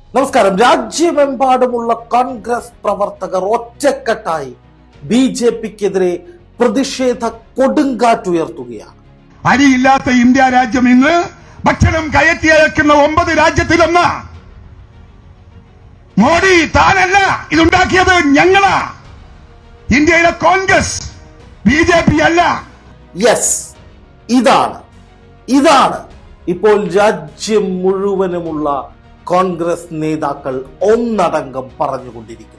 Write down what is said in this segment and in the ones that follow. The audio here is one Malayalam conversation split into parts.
നമസ്കാരം രാജ്യമെമ്പാടുമുള്ള കോൺഗ്രസ് പ്രവർത്തകർ ഒറ്റക്കെട്ടായി ബി ജെ പിക്കെതിരെ പ്രതിഷേധ കൊടുങ്കാറ്റുയർത്തുകയാണ് അരിയില്ലാത്ത ഇന്ത്യ രാജ്യം ഇന്ന് ഭക്ഷണം കയറ്റി അയക്കുന്ന ഒമ്പത് രാജ്യത്തിലൊന്ന് മോഡി താനല്ല ഇതുണ്ടാക്കിയത് ഞങ്ങളാ ഇന്ത്യയിലെ കോൺഗ്രസ് ബി ജെ പി അല്ല യെസ് ഇതാണ് ഇതാണ് ഇപ്പോൾ രാജ്യം മുഴുവനുമുള്ള കോൺഗ്രസ് നേതാക്കൾ ഒന്നടങ്കം പറഞ്ഞുകൊണ്ടിരിക്കുന്നത്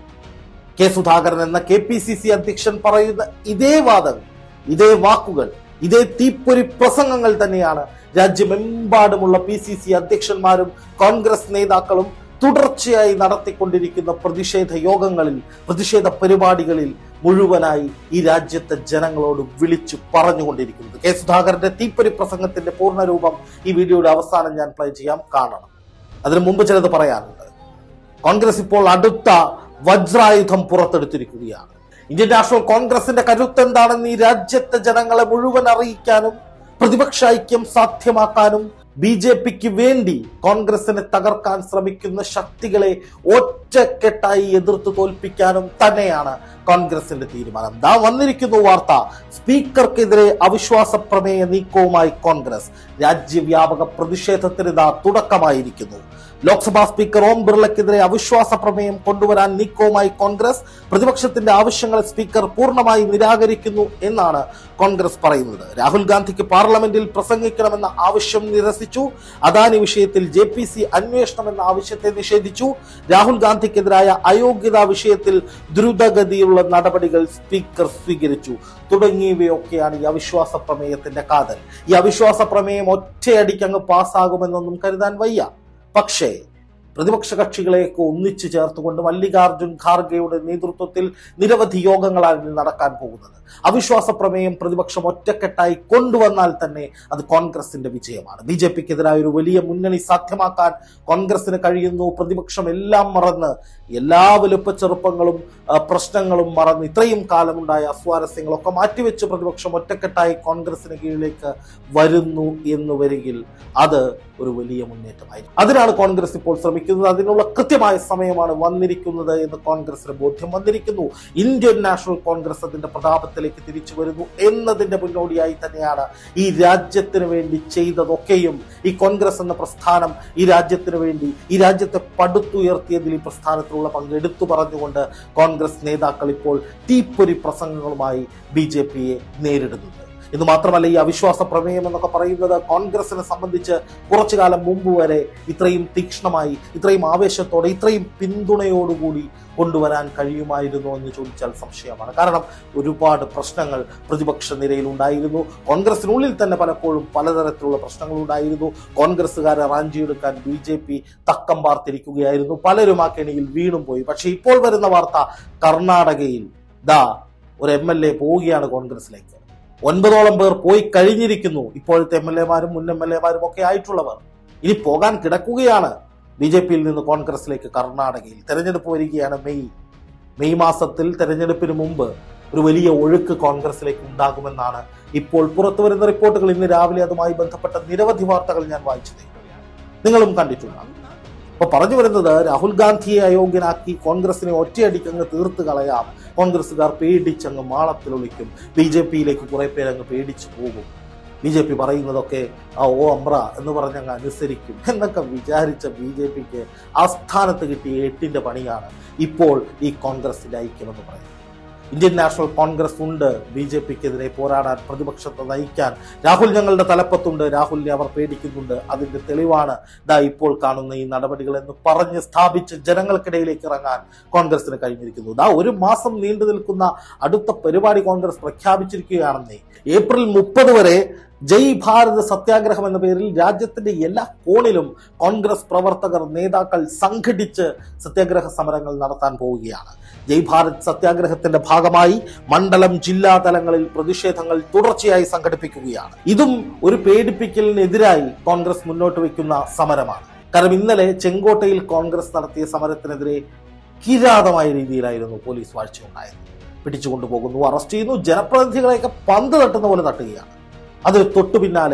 കെ സുധാകരൻ എന്ന കെ പി സി സി അധ്യക്ഷൻ പറയുന്ന ഇതേ വാദങ്ങൾ ഇതേ വാക്കുകൾ ഇതേ തീപ്പൊരി പ്രസംഗങ്ങൾ തന്നെയാണ് രാജ്യമെമ്പാടുമുള്ള പി സി സി അധ്യക്ഷന്മാരും കോൺഗ്രസ് നേതാക്കളും തുടർച്ചയായി നടത്തിക്കൊണ്ടിരിക്കുന്ന പ്രതിഷേധ യോഗങ്ങളിൽ പ്രതിഷേധ പരിപാടികളിൽ മുഴുവനായി ഈ രാജ്യത്തെ ജനങ്ങളോട് വിളിച്ചു പറഞ്ഞുകൊണ്ടിരിക്കുന്നത് കെ സുധാകരന്റെ തീപ്പൊരി പ്രസംഗത്തിന്റെ പൂർണ്ണരൂപം ഈ വീഡിയോയുടെ അവസാനം ഞാൻ പ്ലേ ചെയ്യാം കാണണം അതിനു മുമ്പ് ചിലത് പറയാനുണ്ട് കോൺഗ്രസ് ഇപ്പോൾ അടുത്ത വജ്രായുധം പുറത്തെടുത്തിരിക്കുകയാണ് ഇന്ത്യൻ നാഷണൽ കോൺഗ്രസിന്റെ കരുത്ത് എന്താണെന്ന് ഈ രാജ്യത്തെ ജനങ്ങളെ മുഴുവൻ അറിയിക്കാനും പ്രതിപക്ഷ ഐക്യം സാധ്യമാക്കാനും ബി ജെ പിക്ക് വേണ്ടി കോൺഗ്രസിനെ തകർക്കാൻ ശ്രമിക്കുന്ന ശക്തികളെ ഒറ്റക്കെട്ടായി എതിർത്ത് തോൽപ്പിക്കാനും തന്നെയാണ് കോൺഗ്രസിന്റെ തീരുമാനം ദാ വന്നിരിക്കുന്നു വാർത്ത സ്പീക്കർക്കെതിരെ അവിശ്വാസ പ്രമേയ നീക്കവുമായി കോൺഗ്രസ് രാജ്യവ്യാപക പ്രതിഷേധത്തിന് ഇതാ തുടക്കമായിരിക്കുന്നു ലോക്സഭാ സ്പീക്കർ ഓം ബിർളയ്ക്കെതിരെ അവിശ്വാസ പ്രമേയം കൊണ്ടുവരാൻ നീക്കവുമായി കോൺഗ്രസ് പ്രതിപക്ഷത്തിന്റെ ആവശ്യങ്ങൾ സ്പീക്കർ പൂർണ്ണമായി നിരാകരിക്കുന്നു എന്നാണ് കോൺഗ്രസ് പറയുന്നത് രാഹുൽ ഗാന്ധിക്ക് പാർലമെന്റിൽ പ്രസംഗിക്കണമെന്ന ആവശ്യം നിരസിച്ചു അദാനി വിഷയത്തിൽ ജെ പി സി അന്വേഷണം എന്ന ആവശ്യത്തെ നിഷേധിച്ചു രാഹുൽ ഗാന്ധിക്കെതിരായ അയോഗ്യതാ വിഷയത്തിൽ ദ്രുതഗതിയുള്ള നടപടികൾ സ്പീക്കർ സ്വീകരിച്ചു തുടങ്ങിയവയൊക്കെയാണ് ഈ അവിശ്വാസ പ്രമേയത്തിന്റെ കാതൽ ഈ അവിശ്വാസ പ്രമേയം ഒറ്റയടിക്ക് അങ്ങ് പാസ്സാകുമെന്നൊന്നും കരുതാൻ വയ്യ പക്ഷേ പ്രതിപക്ഷ കക്ഷികളെയൊക്കെ ഒന്നിച്ചു ചേർത്തുകൊണ്ട് മല്ലികാർജുൻ ഖാർഗെയുടെ നേതൃത്വത്തിൽ നിരവധി യോഗങ്ങളാണ് ഇനി നടക്കാൻ പോകുന്നത് അവിശ്വാസ പ്രമേയം പ്രതിപക്ഷം ഒറ്റക്കെട്ടായി കൊണ്ടുവന്നാൽ തന്നെ അത് കോൺഗ്രസിന്റെ വിജയമാണ് ബി ജെ പിക്കെതിരായ ഒരു വലിയ മുന്നണി സാധ്യമാക്കാൻ കോൺഗ്രസിന് കഴിയുന്നു പ്രതിപക്ഷം എല്ലാം മറന്ന് എല്ലാ വലുപ്പച്ചെറുപ്പങ്ങളും ആ, പ്രശ്നങ്ങളും മറന്ന് ഇത്രയും കാലമുണ്ടായ അസ്വാരസ്യങ്ങളൊക്കെ മാറ്റിവെച്ച് പ്രതിപക്ഷം ഒറ്റക്കെട്ടായി കോൺഗ്രസിന് കീഴിലേക്ക് വരുന്നു എന്ന് വരികിൽ അത് ഒരു വലിയ മുന്നേറ്റമായിരിക്കും അതിനാണ് കോൺഗ്രസ് ഇപ്പോൾ ശ്രമിക്കുന്നത് അതിനുള്ള കൃത്യമായ സമയമാണ് വന്നിരിക്കുന്നത് എന്ന് കോൺഗ്രസിന് ബോധ്യം വന്നിരിക്കുന്നു ഇന്ത്യൻ നാഷണൽ കോൺഗ്രസ് അതിന്റെ പ്രതാപത്തിലേക്ക് തിരിച്ചു വരുന്നു എന്നതിന്റെ മുന്നോടിയായി തന്നെയാണ് ഈ രാജ്യത്തിന് വേണ്ടി ചെയ്തതൊക്കെയും ഈ കോൺഗ്രസ് എന്ന പ്രസ്ഥാനം ഈ രാജ്യത്തിന് വേണ്ടി ഈ രാജ്യത്തെ പടുത്തുയർത്തിയതിൽ ഈ പ്രസ്ഥാനത്തിലുള്ള പങ്ക് എടുത്തു പറഞ്ഞുകൊണ്ട് കോൺഗ്രസ് നേതാക്കൾ ഇപ്പോൾ തീപ്പൊരി പ്രസംഗങ്ങളുമായി ബി ജെ പിയെ നേരിടുന്നുണ്ട് ഇത് മാത്രമല്ല ഈ അവിശ്വാസ പ്രമേയം എന്നൊക്കെ പറയുന്നത് കോൺഗ്രസിനെ സംബന്ധിച്ച് കുറച്ചു കാലം മുമ്പ് വരെ ഇത്രയും തീക്ഷ്ണമായി ഇത്രയും ആവേശത്തോടെ ഇത്രയും പിന്തുണയോടുകൂടി കൊണ്ടുവരാൻ കഴിയുമായിരുന്നോ എന്ന് ചോദിച്ചാൽ സംശയമാണ് കാരണം ഒരുപാട് പ്രശ്നങ്ങൾ പ്രതിപക്ഷ നിരയിൽ ഉണ്ടായിരുന്നു കോൺഗ്രസിനുള്ളിൽ തന്നെ പലപ്പോഴും പലതരത്തിലുള്ള പ്രശ്നങ്ങൾ ഉണ്ടായിരുന്നു കോൺഗ്രസ്സുകാരെ റാഞ്ചിയെടുക്കാൻ ബി ജെ പി തക്കം പാർത്തിരിക്കുകയായിരുന്നു പലരും ആ കെണിയിൽ വീണും പോയി പക്ഷേ ഇപ്പോൾ വരുന്ന വാർത്ത കർണാടകയിൽ ദാ ഒരു എം എൽ എ പോവുകയാണ് കോൺഗ്രസിലേക്ക് ഒൻപതോളം പേർ പോയി കഴിഞ്ഞിരിക്കുന്നു ഇപ്പോഴത്തെ എം എൽ എമാരും മുൻ എം എൽ എമാരും ഒക്കെ ആയിട്ടുള്ളവർ ഇനി പോകാൻ കിടക്കുകയാണ് ബി ജെ പിയിൽ നിന്ന് കോൺഗ്രസിലേക്ക് കർണാടകയിൽ തെരഞ്ഞെടുപ്പ് വരികയാണ് മെയ് മെയ് മാസത്തിൽ തെരഞ്ഞെടുപ്പിന് മുമ്പ് ഒരു വലിയ ഒഴുക്ക് കോൺഗ്രസിലേക്ക് ഉണ്ടാകുമെന്നാണ് ഇപ്പോൾ പുറത്തു വരുന്ന റിപ്പോർട്ടുകൾ ഇന്ന് രാവിലെ അതുമായി ബന്ധപ്പെട്ട നിരവധി വാർത്തകൾ ഞാൻ വായിച്ചത് നിങ്ങളും കണ്ടിട്ടുണ്ടാകും അപ്പൊ പറഞ്ഞു വരുന്നത് രാഹുൽ ഗാന്ധിയെ അയോഗ്യനാക്കി കോൺഗ്രസിനെ ഒറ്റയടിക്ക് അങ്ങ് തീർത്ത് കളയാം കോൺഗ്രസ്സുകാർ പേടിച്ചങ്ങ് മാളത്തിലൊളിക്കും ബി ജെ പിയിലേക്ക് കുറെ പേരങ്ങ് പേടിച്ചു പോകും ബി ജെ പി പറയുന്നതൊക്കെ ആ ഓ അമ്ര എന്ന് പറഞ്ഞങ്ങ് അനുസരിക്കും എന്നൊക്കെ വിചാരിച്ച ബി ജെ പിക്ക് ആസ്ഥാനത്ത് കിട്ടിയ എട്ടിന്റെ പണിയാണ് ഇപ്പോൾ ഈ കോൺഗ്രസിന്റെ ഐക്യമെന്ന് പറയുന്നത് ഇന്ത്യൻ നാഷണൽ കോൺഗ്രസ് ഉണ്ട് ബി ജെ പിക്കെതിരെ പോരാടാൻ പ്രതിപക്ഷത്തെ നയിക്കാൻ രാഹുൽ ഞങ്ങളുടെ തലപ്പത്തുണ്ട് രാഹുലിനെ അവർ പേടിക്കുന്നുണ്ട് അതിന്റെ തെളിവാണ് ദാ ഇപ്പോൾ കാണുന്ന ഈ നടപടികൾ എന്ന് പറഞ്ഞ് സ്ഥാപിച്ച് ജനങ്ങൾക്കിടയിലേക്ക് ഇറങ്ങാൻ കോൺഗ്രസിന് കഴിഞ്ഞിരിക്കുന്നു ദാ ഒരു മാസം നീണ്ടു നിൽക്കുന്ന അടുത്ത പരിപാടി കോൺഗ്രസ് പ്രഖ്യാപിച്ചിരിക്കുകയാണെന്നേ ഏപ്രിൽ മുപ്പത് വരെ ജയ് ഭാരത് സത്യാഗ്രഹം എന്ന പേരിൽ രാജ്യത്തിന്റെ എല്ലാ കോണിലും കോൺഗ്രസ് പ്രവർത്തകർ നേതാക്കൾ സംഘടിച്ച് സത്യാഗ്രഹ സമരങ്ങൾ നടത്താൻ പോവുകയാണ് ജയ് ഭാരത് സത്യാഗ്രഹത്തിന്റെ ഭാഗമായി മണ്ഡലം ജില്ലാ തലങ്ങളിൽ പ്രതിഷേധങ്ങൾ തുടർച്ചയായി സംഘടിപ്പിക്കുകയാണ് ഇതും ഒരു പേടിപ്പിക്കലിനെതിരായി കോൺഗ്രസ് മുന്നോട്ട് വയ്ക്കുന്ന സമരമാണ് കാരണം ഇന്നലെ ചെങ്കോട്ടയിൽ കോൺഗ്രസ് നടത്തിയ സമരത്തിനെതിരെ കിരാതമായ രീതിയിലായിരുന്നു പോലീസ് വാഴ്ചയുണ്ടായത് പിടിച്ചുകൊണ്ടുപോകുന്നു അറസ്റ്റ് ചെയ്യുന്നു ജനപ്രതിനിധികളെയൊക്കെ പന്ത് തട്ടുന്ന പോലെ തട്ടുകയാണ് അതിന് തൊട്ടു പിന്നാലെ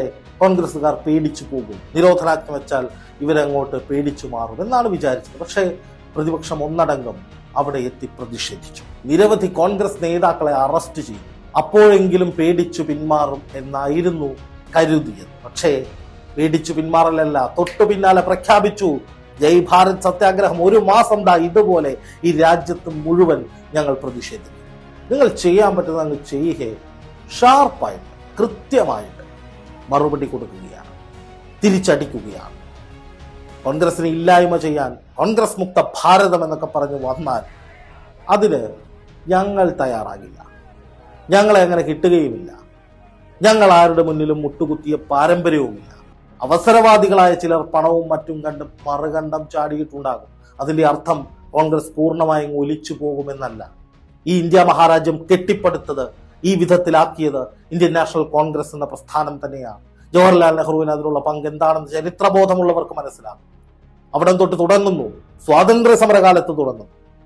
കോൺഗ്രസ്സുകാർ പേടിച്ചു പോകും നിരോധനാജ്ഞ വെച്ചാൽ ഇവരങ്ങോട്ട് പേടിച്ചു മാറും എന്നാണ് വിചാരിച്ചത് പക്ഷേ പ്രതിപക്ഷം ഒന്നടങ്കം അവിടെ എത്തി പ്രതിഷേധിച്ചു നിരവധി കോൺഗ്രസ് നേതാക്കളെ അറസ്റ്റ് ചെയ്തു അപ്പോഴെങ്കിലും പേടിച്ചു പിന്മാറും എന്നായിരുന്നു കരുതിയത് പക്ഷേ പേടിച്ചു പിന്മാറലല്ല തൊട്ടു പിന്നാലെ പ്രഖ്യാപിച്ചു ജയ് ഭാരത് സത്യാഗ്രഹം ഒരു മാസം ദാ ഇതുപോലെ ഈ രാജ്യത്ത് മുഴുവൻ ഞങ്ങൾ പ്രതിഷേധിക്കും നിങ്ങൾ ചെയ്യാൻ പറ്റുന്ന അങ്ങ് ചെയ്യുകയെ ഷാർപ്പായിട്ട് കൃത്യമായിട്ട് മറുപടി കൊടുക്കുകയാണ് തിരിച്ചടിക്കുകയാണ് കോൺഗ്രസിനെ ഇല്ലായ്മ ചെയ്യാൻ കോൺഗ്രസ് മുക്ത ഭാരതം എന്നൊക്കെ പറഞ്ഞ് വന്നാൽ അതിന് ഞങ്ങൾ തയ്യാറാകില്ല ഞങ്ങളെ അങ്ങനെ കിട്ടുകയുമില്ല ഞങ്ങൾ ആരുടെ മുന്നിലും മുട്ടുകുത്തിയ പാരമ്പര്യവുമില്ല അവസരവാദികളായ ചിലർ പണവും മറ്റും കണ്ട് മറുകണ്ഠം ചാടിയിട്ടുണ്ടാകും അതിന്റെ അർത്ഥം കോൺഗ്രസ് പൂർണ്ണമായും ഒലിച്ചു പോകുമെന്നല്ല ഈ ഇന്ത്യ മഹാരാജ്യം കെട്ടിപ്പടുത്തത് ഈ വിധത്തിലാക്കിയത് ഇന്ത്യൻ നാഷണൽ കോൺഗ്രസ് എന്ന പ്രസ്ഥാനം തന്നെയാണ് ജവഹർലാൽ നെഹ്റുവിന് അതിനുള്ള പങ്ക് എന്താണെന്ന് ചരിത്രബോധമുള്ളവർക്ക് മനസ്സിലാകും അവിടം തൊട്ട് തുടങ്ങുന്നു സ്വാതന്ത്ര്യ സമരകാലത്ത് തുടങ്ങുന്നു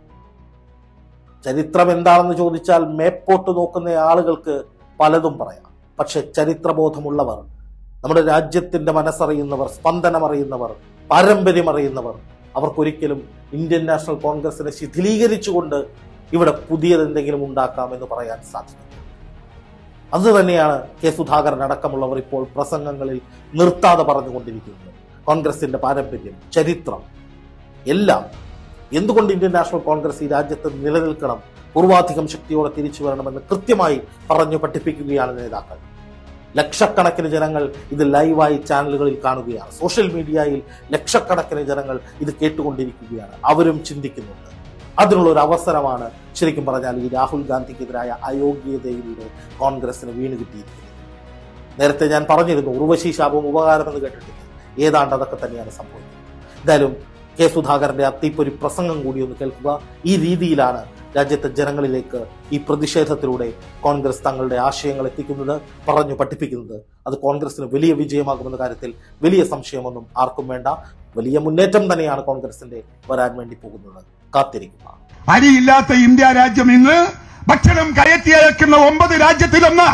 ചരിത്രം എന്താണെന്ന് ചോദിച്ചാൽ മേപ്പോട്ട് നോക്കുന്ന ആളുകൾക്ക് പലതും പറയാം പക്ഷെ ചരിത്രബോധമുള്ളവർ നമ്മുടെ രാജ്യത്തിന്റെ മനസ്സറിയുന്നവർ സ്പന്ദനം അറിയുന്നവർ പാരമ്പര്യം അറിയുന്നവർ അവർക്കൊരിക്കലും ഇന്ത്യൻ നാഷണൽ കോൺഗ്രസിനെ ശിഥിലീകരിച്ചുകൊണ്ട് ഇവിടെ പുതിയത് എന്തെങ്കിലും ഉണ്ടാക്കാം എന്ന് പറയാൻ സാധിക്കും അത് തന്നെയാണ് കെ സുധാകരൻ അടക്കമുള്ളവർ ഇപ്പോൾ പ്രസംഗങ്ങളിൽ നിർത്താതെ പറഞ്ഞുകൊണ്ടിരിക്കുന്നത് കോൺഗ്രസിന്റെ പാരമ്പര്യം ചരിത്രം എല്ലാം എന്തുകൊണ്ട് ഇന്ത്യൻ നാഷണൽ കോൺഗ്രസ് ഈ രാജ്യത്ത് നിലനിൽക്കണം പൂർവാധികം ശക്തിയോടെ തിരിച്ചു വരണമെന്ന് കൃത്യമായി പറഞ്ഞു പഠിപ്പിക്കുകയാണ് നേതാക്കൾ ലക്ഷക്കണക്കിന് ജനങ്ങൾ ഇത് ലൈവായി ചാനലുകളിൽ കാണുകയാണ് സോഷ്യൽ മീഡിയയിൽ ലക്ഷക്കണക്കിന് ജനങ്ങൾ ഇത് കേട്ടുകൊണ്ടിരിക്കുകയാണ് അവരും ചിന്തിക്കുന്നുണ്ട് അതിനുള്ള ഒരു അവസരമാണ് ശരിക്കും പറഞ്ഞാൽ ഈ രാഹുൽ ഗാന്ധിക്കെതിരായ അയോഗ്യതയിലൂടെ കോൺഗ്രസിന് വീണ് കിട്ടിയിരിക്കുന്നത് നേരത്തെ ഞാൻ പറഞ്ഞിരുന്നു ഉർവശി ശാപം ഉപകാരമെന്ന് കേട്ടിട്ടില്ല ഏതാണ്ട് അതൊക്കെ തന്നെയാണ് സംഭവിക്കുന്നത് എന്തായാലും കെ സുധാകരന്റെ അത്തിപ്പൊരി പ്രസംഗം കൂടി ഒന്ന് കേൾക്കുക ഈ രീതിയിലാണ് രാജ്യത്തെ ജനങ്ങളിലേക്ക് ഈ പ്രതിഷേധത്തിലൂടെ കോൺഗ്രസ് തങ്ങളുടെ ആശയങ്ങൾ എത്തിക്കുന്നത് പറഞ്ഞു പഠിപ്പിക്കുന്നത് അത് കോൺഗ്രസിന് വലിയ വിജയമാകുമെന്ന കാര്യത്തിൽ വലിയ സംശയമൊന്നും ആർക്കും വേണ്ട വലിയ മുന്നേറ്റം തന്നെയാണ് കോൺഗ്രസിന്റെ വരാൻ വേണ്ടി പോകുന്നത് കാത്തിരിക്കുക അരിയില്ലാത്ത ഇന്ത്യ രാജ്യം ഇന്ന് ഭക്ഷണം കയറ്റി അയക്കുന്ന ഒമ്പത് രാജ്യത്തിലൊന്ന്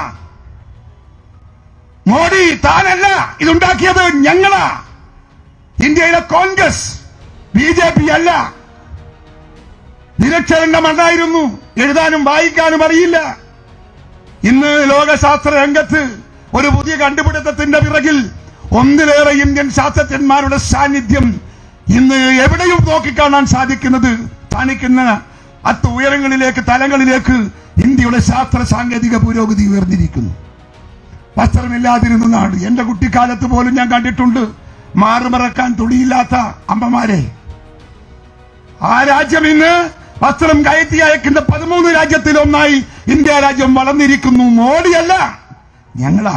മോഡി താനല്ല ഇതുണ്ടാക്കിയത് ഞങ്ങളാ ഇന്ത്യയിലെ കോൺഗ്രസ് ബി ജെ പി അല്ല നിരക്ഷരന്റെ മണ്ണായിരുന്നു എഴുതാനും വായിക്കാനും അറിയില്ല ഇന്ന് ലോകശാസ്ത്ര രംഗത്ത് ഒരു പുതിയ കണ്ടുപിടുത്തത്തിന്റെ പിറകിൽ ഒന്നിലേറെ ഇന്ത്യൻ ശാസ്ത്രജ്ഞന്മാരുടെ സാന്നിധ്യം ഇന്ന് എവിടെയും നോക്കിക്കാണാൻ സാധിക്കുന്നത് കാണിക്കുന്ന അത്ത് ഉയരങ്ങളിലേക്ക് തലങ്ങളിലേക്ക് ഇന്ത്യയുടെ ശാസ്ത്ര സാങ്കേതിക പുരോഗതി ഉയർന്നിരിക്കുന്നു വസ്ത്രമില്ലാതിരുന്ന നാട് എന്റെ കുട്ടിക്കാലത്ത് പോലും ഞാൻ കണ്ടിട്ടുണ്ട് മാറുമറക്കാൻ തുണിയില്ലാത്ത അമ്മമാരെ ആ രാജ്യം ഇന്ന് വസ്ത്രം കയറ്റി അയക്കുന്ന പതിമൂന്ന് രാജ്യത്തിലൊന്നായി ഇന്ത്യ രാജ്യം വളർന്നിരിക്കുന്നു മോഡിയല്ല ഞങ്ങളാ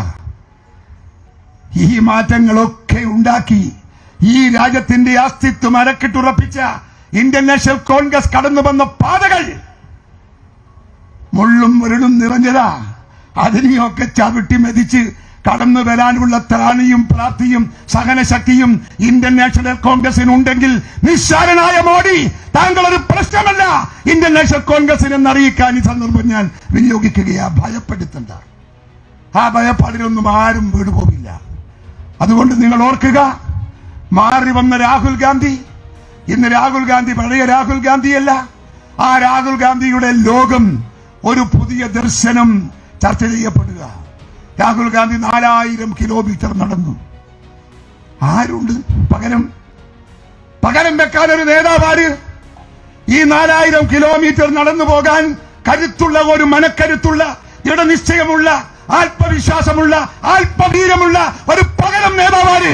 ഈ മാറ്റങ്ങളൊക്കെ ഉണ്ടാക്കി ഈ രാജ്യത്തിന്റെ അസ്തിത്വം അരക്കിട്ടുറപ്പിച്ച ഇന്ത്യൻ നാഷണൽ കോൺഗ്രസ് കടന്നു വന്ന പാതകൾ മുള്ളും മുരളും നിറഞ്ഞതാ അതിനെയൊക്കെ ചവിട്ടി മെതിച്ച് കടന്നു വരാനുള്ള ത്രാണിയും പ്രാപ്തിയും സഹനശക്തിയും ഇന്ത്യൻ നാഷണൽ കോൺഗ്രസിനുണ്ടെങ്കിൽ നിസ്സാരനായ മോഡി താങ്കൾ ഒരു പ്രശ്നമല്ല ഇന്ത്യൻ നാഷണൽ കോൺഗ്രസിനെ അറിയിക്കാൻ ഈ സന്ദർഭം ഞാൻ വിനിയോഗിക്കുകയാ ഭയപ്പെടുത്തണ്ട ആ ഭയപ്പാടിലൊന്നും ആരും വീടുപോകില്ല അതുകൊണ്ട് നിങ്ങൾ ഓർക്കുക മാറി വന്ന രാഹുൽ ഗാന്ധി ഇന്ന് രാഹുൽ ഗാന്ധി പഴയ രാഹുൽ ഗാന്ധിയല്ല ആ രാഹുൽ ഗാന്ധിയുടെ ലോകം ഒരു പുതിയ ദർശനം ചർച്ച ചെയ്യപ്പെടുക രാഹുൽ ഗാന്ധി നാലായിരം കിലോമീറ്റർ നടന്നു ആരുണ്ട് പകരം പകരം വെക്കാൻ ഒരു നേതാവാര് ഈ നാലായിരം കിലോമീറ്റർ നടന്നു പോകാൻ കരുത്തുള്ള ഒരു മനക്കരുത്തുള്ള ദൃഢനിശ്ചയമുള്ള ആത്മവിശ്വാസമുള്ള ആത്മവീരമുള്ള ഒരു പകരം നേതാവാര്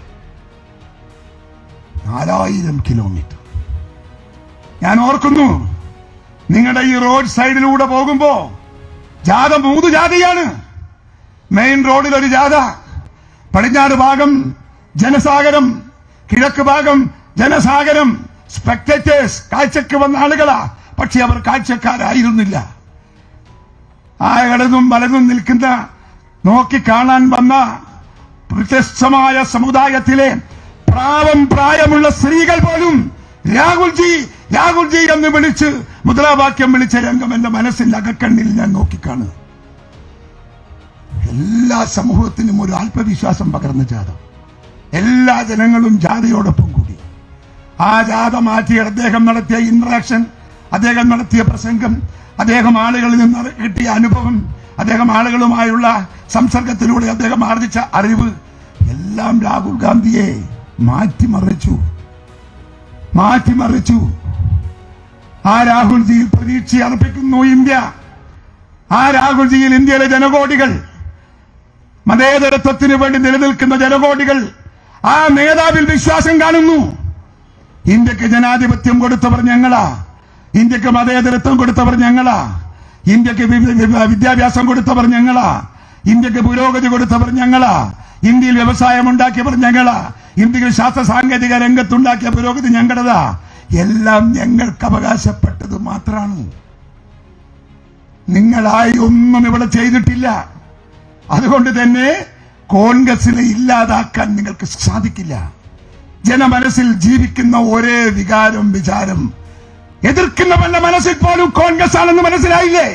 നാലായിരം കിലോമീറ്റർ ഞാൻ ഓർക്കുന്നു നിങ്ങളുടെ ഈ റോഡ് സൈഡിലൂടെ പോകുമ്പോ ജാഥ മൂന്ന് ജാതിയാണ് മെയിൻ റോഡിൽ ഒരു ജാഥ പടിഞ്ഞാറ് ഭാഗം ജനസാഗരം കിഴക്ക് ഭാഗം ജനസാഗരം സ്പെക്ടേറ്റേഴ്സ് കാഴ്ചക്ക് വന്ന ആളുകളാ പക്ഷെ അവർ കാഴ്ചക്കാരായിരുന്നില്ല ആ ഇടതും വലതും നിൽക്കുന്ന നോക്കി കാണാൻ വന്ന വ്യത്യസ്തമായ സമുദായത്തിലെ പ്രാവം പ്രായമുള്ള സ്ത്രീകൾ പോലും രാഹുൽജി രാഹുൽജി എന്ന് വിളിച്ച് മുദ്രാവാക്യം വിളിച്ച രംഗം എന്റെ മനസ്സിന്റെ അകക്കണ്ണിൽ ഞാൻ നോക്കിക്കാണുക എല്ലാ സമൂഹത്തിനും ഒരു ആത്മവിശ്വാസം പകർന്ന ജാഥ എല്ലാ ജനങ്ങളും ജാഥയോടൊപ്പം കൂടി ആ ജാഥ മാറ്റി അദ്ദേഹം നടത്തിയ ഇന്ററാക്ഷൻ അദ്ദേഹം നടത്തിയ പ്രസംഗം അദ്ദേഹം ആളുകളിൽ നിന്ന് കിട്ടിയ അനുഭവം അദ്ദേഹം ആളുകളുമായുള്ള സംസർഗത്തിലൂടെ അദ്ദേഹം ആർജിച്ച അറിവ് എല്ലാം രാഹുൽ ഗാന്ധിയെ മാറ്റിമറിച്ചു മാറ്റിമറിച്ചു ആ രാഹുൽജിയിൽ പ്രതീക്ഷ അർപ്പിക്കുന്നു ഇന്ത്യ ആ രാഹുൽജിയിൽ ഇന്ത്യയിലെ ജനകോടികൾ മതേതരത്വത്തിന് വേണ്ടി നിലനിൽക്കുന്ന ജനകോടികൾ ആ നേതാവിൽ വിശ്വാസം കാണുന്നു ഇന്ത്യക്ക് ജനാധിപത്യം കൊടുത്തവർ ഞങ്ങളാ ഇന്ത്യക്ക് മതേതരത്വം കൊടുത്തവർ ഞങ്ങളാ ഇന്ത്യക്ക് വി- വി- വിദ്യാഭ്യാസം കൊടുത്തവർ ഞങ്ങളാ ഇന്ത്യക്ക് പുരോഗതി കൊടുത്തവർ ഞങ്ങളാ ഇന്ത്യയിൽ വ്യവസായം ഉണ്ടാക്കിയവർ ഞങ്ങളാ ഇന്ത്യയിൽ ശാസ്ത്ര സാങ്കേതിക രംഗത്തുണ്ടാക്കിയ പുരോഗതി ഞങ്ങളുടേതാ എല്ലാം ഞങ്ങൾക്ക് അവകാശപ്പെട്ടത് മാത്രമാണ് നിങ്ങളായി ഒന്നും ഇവിടെ ചെയ്തിട്ടില്ല അതുകൊണ്ട് തന്നെ കോൺഗ്രസിനെ ഇല്ലാതാക്കാൻ നിങ്ങൾക്ക് സാധിക്കില്ല ജനമനസ്സിൽ ജീവിക്കുന്ന ഒരേ വികാരം വിചാരം എതിർക്കുന്നവന്റെ മനസ്സിൽ പോലും കോൺഗ്രസ് ആണെന്ന് മനസ്സിലായില്ലേ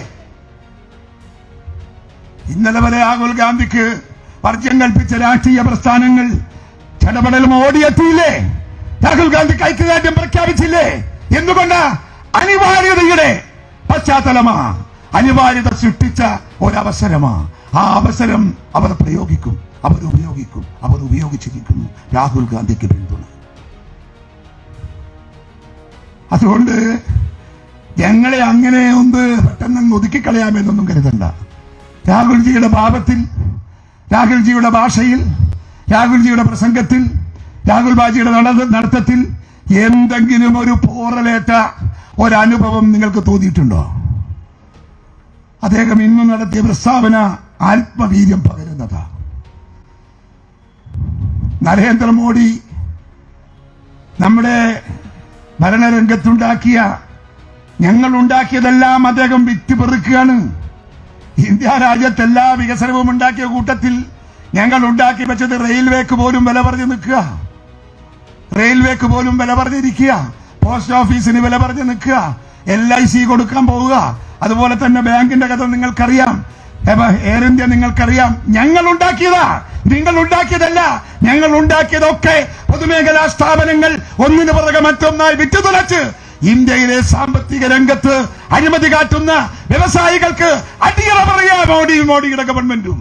ഇന്നലെ വരെ രാഹുൽ ഗാന്ധിക്ക് വർജ്യം കൽപ്പിച്ച രാഷ്ട്രീയ പ്രസ്ഥാനങ്ങൾ ചടപടലും ഓടിയെത്തിയില്ലേ രാഹുൽ ഗാന്ധിക്ക് ഐക്യദാർഢ്യം പ്രഖ്യാപിച്ചില്ലേ എന്തുകൊണ്ട് അനിവാര്യതയുടെ പശ്ചാത്തലമാ അനിവാര്യത സൃഷ്ടിച്ച ഒരവസരമാ ആ അവസരം അവർ പ്രയോഗിക്കും അവർ ഉപയോഗിക്കും അവർ ഉപയോഗിച്ചിരിക്കുന്നു രാഹുൽ ഗാന്ധിക്ക് പിന്തുണ അതുകൊണ്ട് ഞങ്ങളെ അങ്ങനെ ഒന്ന് പെട്ടെന്ന് ഒതുക്കിക്കളയാമെന്നൊന്നും കരുതണ്ട രാഹുൽജിയുടെ ഭാവത്തിൽ രാഹുൽജിയുടെ ഭാഷയിൽ രാഹുൽജിയുടെ പ്രസംഗത്തിൽ രാഹുൽ ബാജിയുടെ നട- നടത്തത്തിൽ എന്തെങ്കിലും ഒരു പോറലേറ്റ ഒരനുഭവം നിങ്ങൾക്ക് തോന്നിയിട്ടുണ്ടോ അദ്ദേഹം ഇന്ന് നടത്തിയ പ്രസ്താവന ആത്മവീര്യം പകരുന്നതാ നരേന്ദ്രമോദി നമ്മുടെ ഭരണരംഗത്തുണ്ടാക്കിയ ഞങ്ങൾ ഉണ്ടാക്കിയതെല്ലാം അദ്ദേഹം വിറ്റ് പെറുക്കുകയാണ് ഇന്ത്യ രാജ്യത്ത് എല്ലാ വികസനവും ഉണ്ടാക്കിയ കൂട്ടത്തിൽ ഞങ്ങൾ ഉണ്ടാക്കി വെച്ചത് റെയിൽവേക്ക് പോലും വില പറഞ്ഞു നിൽക്കുക റെയിൽവേക്ക് പോലും വില പറഞ്ഞിരിക്കുക പോസ്റ്റ് ഓഫീസിന് വില പറഞ്ഞു നിൽക്കുക എൽ ഐ സി കൊടുക്കാൻ പോവുക അതുപോലെ തന്നെ ബാങ്കിന്റെ കഥ നിങ്ങൾക്കറിയാം എവ- എയർ ഇന്ത്യ നിങ്ങൾക്കറിയാം ഞങ്ങൾ ഉണ്ടാക്കിയതാ നിങ്ങൾ ഉണ്ടാക്കിയതല്ല ഞങ്ങൾ ഉണ്ടാക്കിയതൊക്കെ പൊതുമേഖലാ സ്ഥാപനങ്ങൾ ഒന്നിനു പുറകെ മറ്റൊന്നായി വിറ്റുതുലച്ച് ഇന്ത്യയിലെ സാമ്പത്തിക രംഗത്ത് അഴിമതി കാട്ടുന്ന വ്യവസായികൾക്ക് അടിയറ പറയാ മോഡിയും മോഡിയുടെ ഗവൺമെന്റും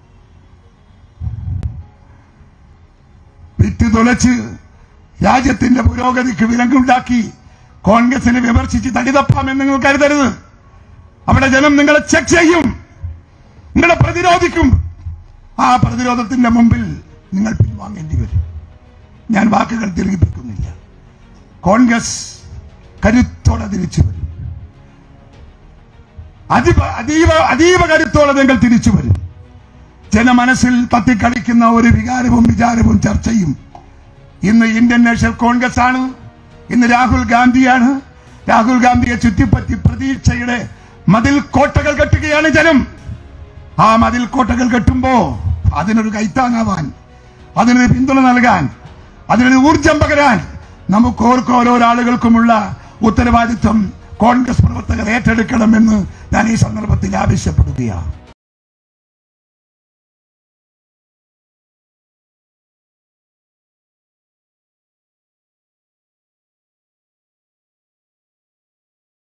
വിറ്റുതുലച്ച് രാജ്യത്തിന്റെ പുരോഗതിക്ക് വിലങ്ങുണ്ടാക്കി കോൺഗ്രസിനെ വിമർശിച്ച് തടിതപ്പാമെന്ന് നിങ്ങൾ കരുതരുത് അവിടെ ജനം നിങ്ങളെ ചെക്ക് ചെയ്യും നിങ്ങളെ പ്രതിരോധിക്കും ആ പ്രതിരോധത്തിന്റെ മുമ്പിൽ നിങ്ങൾ പിൻവാങ്ങേണ്ടി വരും ഞാൻ വാക്കുകൾ ദീർഘിപ്പിക്കുന്നില്ല കോൺഗ്രസ് കരുത്തോടെ തിരിച്ചു വരും അതിവ അതീവ അതീവ കരുത്തോടെ നിങ്ങൾ തിരിച്ചു വരും ജനമനസ്സിൽ തത്തിക്കളിക്കുന്ന ഒരു വികാരവും വിചാരവും ചർച്ചയും ഇന്ന് ഇന്ത്യൻ നാഷണൽ കോൺഗ്രസ് ആണ് ഇന്ന് രാഹുൽ ഗാന്ധിയാണ് രാഹുൽ ഗാന്ധിയെ ചുറ്റിപ്പറ്റി പ്രതീക്ഷയുടെ മതിൽ കോട്ടകൾ കെട്ടുകയാണ് ജനം ആ മതിൽ കോട്ടകൾ കെട്ടുമ്പോ അതിനൊരു കൈത്താങ്ങാവാൻ അതിനൊരു പിന്തുണ നൽകാൻ അതിനൊരു ഊർജം പകരാൻ നമുക്ക് ഓർക്കോ ഓരോരാളുകൾക്കുമുള്ള ഉത്തരവാദിത്വം കോൺഗ്രസ് പ്രവർത്തകർ ഏറ്റെടുക്കണമെന്ന് ഞാൻ ഈ സന്ദർഭത്തിൽ ആവശ്യപ്പെടുകയാണ്